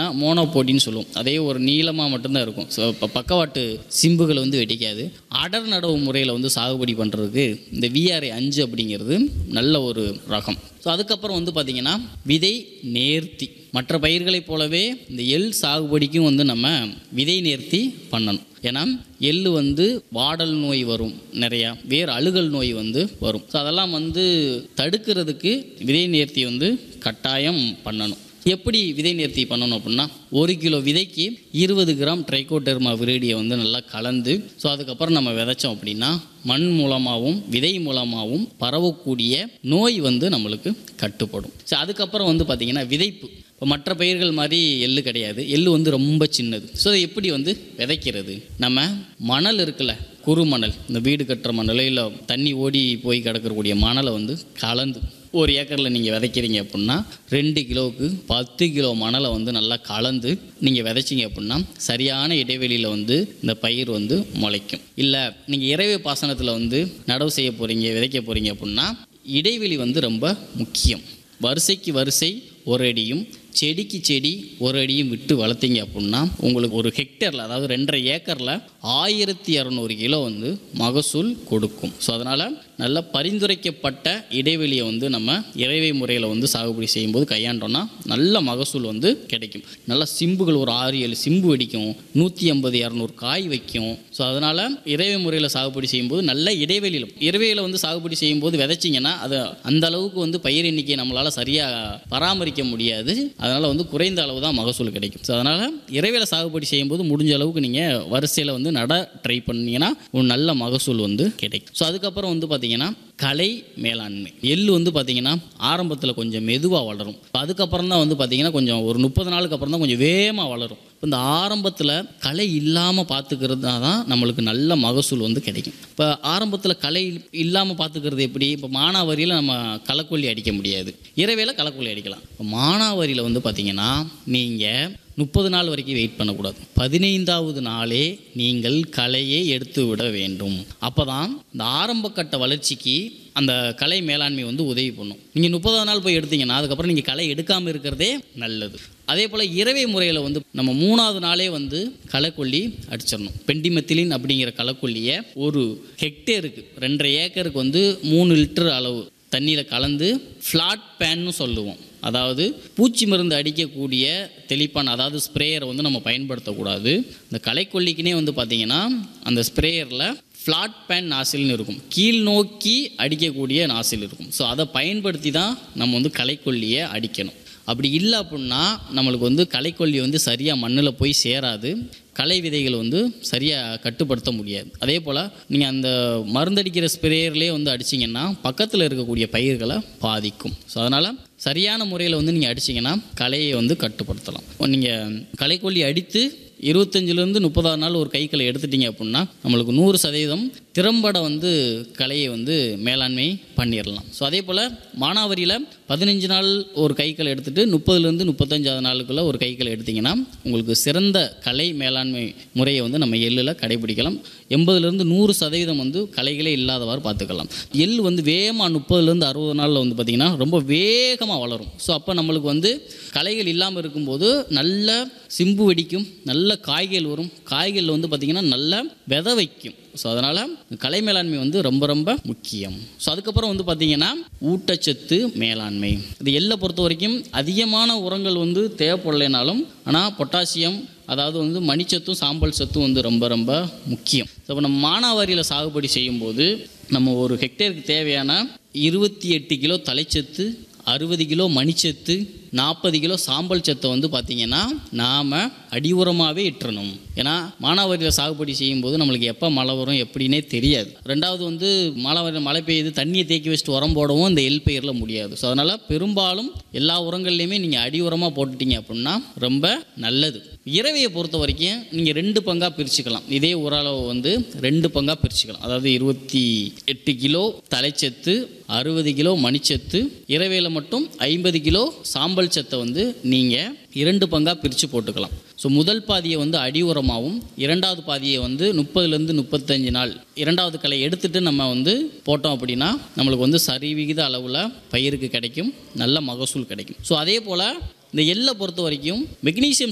பார்த்தீங்கன்னா மோனோபோட்டின்னு சொல்லுவோம் அதே ஒரு நீளமாக மட்டும்தான் இருக்கும் ஸோ இப்போ பக்கவாட்டு சிம்புகள் வந்து வெடிக்காது அடர் நடவு முறையில் வந்து சாகுபடி பண்ணுறதுக்கு இந்த விஆர்ஐ அஞ்சு அப்படிங்கிறது நல்ல ஒரு ரகம் ஸோ அதுக்கப்புறம் வந்து பார்த்திங்கன்னா விதை நேர்த்தி மற்ற பயிர்களைப் போலவே இந்த எள் சாகுபடிக்கும் வந்து நம்ம விதை நேர்த்தி பண்ணணும் ஏன்னா எள்ளு வந்து வாடல் நோய் வரும் நிறையா வேர் அழுகல் நோய் வந்து வரும் ஸோ அதெல்லாம் வந்து தடுக்கிறதுக்கு விதை நேர்த்தி வந்து கட்டாயம் பண்ணணும் எப்படி விதை நேர்த்தி பண்ணணும் அப்படின்னா ஒரு கிலோ விதைக்கு இருபது கிராம் ட்ரைகோடெர்மா விரேடியை வந்து நல்லா கலந்து ஸோ அதுக்கப்புறம் நம்ம விதைச்சோம் அப்படின்னா மண் மூலமாகவும் விதை மூலமாகவும் பரவக்கூடிய நோய் வந்து நம்மளுக்கு கட்டுப்படும் ஸோ அதுக்கப்புறம் வந்து பார்த்திங்கன்னா விதைப்பு இப்போ மற்ற பயிர்கள் மாதிரி எள்ளு கிடையாது எள்ளு வந்து ரொம்ப சின்னது ஸோ அதை எப்படி வந்து விதைக்கிறது நம்ம மணல் இருக்குல்ல குறு மணல் இந்த வீடு கட்டுற மணல் இல்லை தண்ணி ஓடி போய் கிடக்கக்கூடிய மணலை வந்து கலந்து ஒரு ஏக்கரில் நீங்கள் விதைக்கிறீங்க அப்படின்னா ரெண்டு கிலோவுக்கு பத்து கிலோ மணலை வந்து நல்லா கலந்து நீங்கள் விதைச்சிங்க அப்படின்னா சரியான இடைவெளியில் வந்து இந்த பயிர் வந்து முளைக்கும் இல்லை நீங்கள் இறைவே பாசனத்தில் வந்து நடவு செய்ய போகிறீங்க விதைக்க போகிறீங்க அப்படின்னா இடைவெளி வந்து ரொம்ப முக்கியம் வரிசைக்கு வரிசை ஒரு அடியும் செடிக்கு செடி ஒரு அடியும் விட்டு வளர்த்தீங்க அப்படின்னா உங்களுக்கு ஒரு ஹெக்டேரில் அதாவது ரெண்டரை ஏக்கரில் ஆயிரத்தி இரநூறு கிலோ வந்து மகசூல் கொடுக்கும் ஸோ அதனால் நல்ல பரிந்துரைக்கப்பட்ட இடைவெளியை வந்து நம்ம இறைவை முறையில் வந்து சாகுபடி செய்யும்போது கையாண்டோம்னா நல்ல மகசூல் வந்து கிடைக்கும் நல்ல சிம்புகள் ஒரு ஆறு ஏழு சிம்பு வெடிக்கும் நூற்றி ஐம்பது இரநூறு காய் வைக்கும் ஸோ அதனால் இறைவை முறையில் சாகுபடி செய்யும்போது நல்ல இடைவெளியில் இறைவையில் வந்து சாகுபடி செய்யும்போது விதைச்சிங்கன்னா அது அந்த அளவுக்கு வந்து பயிர் எண்ணிக்கையை நம்மளால் சரியாக பராமரிக்க முடியாது அதனால் வந்து குறைந்த அளவு தான் மகசூல் கிடைக்கும் ஸோ அதனால் இறைவேல சாகுபடி செய்யும்போது முடிஞ்ச அளவுக்கு நீங்கள் வரிசையில் வந்து நட ட்ரை பண்ணீங்கன்னா ஒரு நல்ல மகசூல் வந்து கிடைக்கும் ஸோ அதுக்கப்புறம் வந்து பார்த்தீங்கன்னா கலை மேலாண்மை எள்ளு வந்து பார்த்தீங்கன்னா ஆரம்பத்தில் கொஞ்சம் மெதுவாக வளரும் அதுக்கப்புறம் தான் வந்து பார்த்தீங்கன்னா கொஞ்சம் ஒரு முப்பது நாளுக்கு அப்புறம் தான் கொஞ்சம் வேகமாக வளரும் இப்போ இந்த ஆரம்பத்தில் களை இல்லாமல் பார்த்துக்கிறது தான் நம்மளுக்கு நல்ல மகசூல் வந்து கிடைக்கும் இப்போ ஆரம்பத்தில் களை இல்லாமல் பார்த்துக்கிறது எப்படி இப்போ மானாவாரியில் நம்ம களைக்கொல்லி அடிக்க முடியாது இரவேல களைக்கொல்லி அடிக்கலாம் இப்போ மானாவாரியில் வந்து பார்த்தீங்கன்னா நீங்கள் முப்பது நாள் வரைக்கும் வெயிட் பண்ணக்கூடாது பதினைந்தாவது நாளே நீங்கள் களையை எடுத்து விட வேண்டும் அப்போ தான் இந்த ஆரம்ப கட்ட வளர்ச்சிக்கு அந்த கலை மேலாண்மை வந்து உதவி பண்ணும் நீங்கள் முப்பதாவது நாள் போய் எடுத்தீங்கன்னா அதுக்கப்புறம் நீங்கள் களை எடுக்காமல் இருக்கிறதே நல்லது அதே போல் இரவை முறையில் வந்து நம்ம மூணாவது நாளே வந்து களைக்கொல்லி அடிச்சிடணும் பெண்டிமெத்திலின் அப்படிங்கிற களைக்கொல்லியை ஒரு ஹெக்டேருக்கு ரெண்டரை ஏக்கருக்கு வந்து மூணு லிட்டர் அளவு தண்ணியில் கலந்து ஃப்ளாட் பேன்னு சொல்லுவோம் அதாவது பூச்சி மருந்து அடிக்கக்கூடிய தெளிப்பான் அதாவது ஸ்ப்ரேயரை வந்து நம்ம பயன்படுத்தக்கூடாது இந்த களைக்கொல்லிக்குனே வந்து பார்த்திங்கன்னா அந்த ஸ்ப்ரேயரில் ஃப்ளாட் பேன் நாசில்னு இருக்கும் கீழ் நோக்கி அடிக்கக்கூடிய நாசில் இருக்கும் ஸோ அதை பயன்படுத்தி தான் நம்ம வந்து களைக்கொல்லியை அடிக்கணும் அப்படி இல்லை அப்படின்னா நம்மளுக்கு வந்து களைக்கொல்லி வந்து சரியாக மண்ணில் போய் சேராது களை விதைகளை வந்து சரியாக கட்டுப்படுத்த முடியாது அதே போல் நீங்கள் அந்த மருந்தடிக்கிற ஸ்ப்ரேயர்லேயே வந்து அடிச்சிங்கன்னா பக்கத்தில் இருக்கக்கூடிய பயிர்களை பாதிக்கும் ஸோ அதனால் சரியான முறையில் வந்து நீங்கள் அடிச்சிங்கன்னா களையை வந்து கட்டுப்படுத்தலாம் நீங்கள் களைக்கொல்லி அடித்து இருபத்தஞ்சிலேருந்து முப்பதாறு நாள் ஒரு கைக்களை எடுத்துட்டீங்க அப்படின்னா நம்மளுக்கு நூறு சதவீதம் திறம்பட வந்து கலையை வந்து மேலாண்மை பண்ணிடலாம் ஸோ அதே போல் மானாவரியில் பதினஞ்சு நாள் ஒரு கைக்களை எடுத்துகிட்டு முப்பதுலேருந்து முப்பத்தஞ்சாவது நாளுக்குள்ளே ஒரு கைக்களை எடுத்திங்கன்னா உங்களுக்கு சிறந்த கலை மேலாண்மை முறையை வந்து நம்ம எள்ளில் கடைபிடிக்கலாம் எண்பதுலேருந்து நூறு சதவீதம் வந்து கலைகளே இல்லாதவாறு பார்த்துக்கலாம் எள் வந்து வேகமாக முப்பதுலேருந்து அறுபது நாளில் வந்து பார்த்திங்கன்னா ரொம்ப வேகமாக வளரும் ஸோ அப்போ நம்மளுக்கு வந்து கலைகள் இல்லாமல் இருக்கும்போது நல்ல சிம்பு வெடிக்கும் நல்ல காய்கள் வரும் காய்கள் வந்து பார்த்திங்கன்னா நல்ல விதை வைக்கும் ஸோ அதனால் கலை மேலாண்மை வந்து ரொம்ப ரொம்ப முக்கியம் ஸோ அதுக்கப்புறம் வந்து பார்த்திங்கன்னா ஊட்டச்சத்து மேலாண்மை இது எல்லை பொறுத்த வரைக்கும் அதிகமான உரங்கள் வந்து தேவைப்படலைனாலும் ஆனால் பொட்டாசியம் அதாவது வந்து மணிச்சத்தும் சாம்பல் சத்தும் வந்து ரொம்ப ரொம்ப முக்கியம் ஸோ இப்போ நம்ம மானாவாரியில் சாகுபடி செய்யும்போது நம்ம ஒரு ஹெக்டேருக்கு தேவையான இருபத்தி எட்டு கிலோ தலைச்சத்து அறுபது கிலோ மணிச்சத்து நாற்பது கிலோ சாம்பல் சத்தை வந்து பார்த்திங்கன்னா நாம் அடி உரமாகவே இட்டுறணும் ஏன்னா மானாவாரியில் சாகுபடி செய்யும்போது நம்மளுக்கு எப்போ மழை வரும் எப்படின்னே தெரியாது ரெண்டாவது வந்து மானாவாரியில் மழை பெய்யுது தண்ணியை தேக்கி வச்சுட்டு உரம் போடவும் இந்த எல் பயிரில் முடியாது ஸோ அதனால் பெரும்பாலும் எல்லா உரங்கள்லையுமே நீங்கள் அடி உரமாக போட்டுட்டீங்க அப்படின்னா ரொம்ப நல்லது இரவையை பொறுத்த வரைக்கும் நீங்கள் ரெண்டு பங்காக பிரிச்சுக்கலாம் இதே உர அளவு வந்து ரெண்டு பங்காக பிரிச்சுக்கலாம் அதாவது இருபத்தி எட்டு கிலோ தலைச்சத்து அறுபது கிலோ மணிச்சத்து இரவையில் மட்டும் ஐம்பது கிலோ சாம்பல் சத்தை வந்து நீங்கள் இரண்டு பங்காக பிரித்து போட்டுக்கலாம் ஸோ முதல் பாதியை வந்து அடி உரமாகவும் இரண்டாவது பாதியை வந்து முப்பதுலேருந்து முப்பத்தஞ்சு நாள் இரண்டாவது களை எடுத்துட்டு நம்ம வந்து போட்டோம் அப்படின்னா நம்மளுக்கு வந்து சரிவிகித அளவில் பயிருக்கு கிடைக்கும் நல்ல மகசூல் கிடைக்கும் ஸோ அதே போல் இந்த எள்ளை பொறுத்த வரைக்கும் மெக்னீசியம்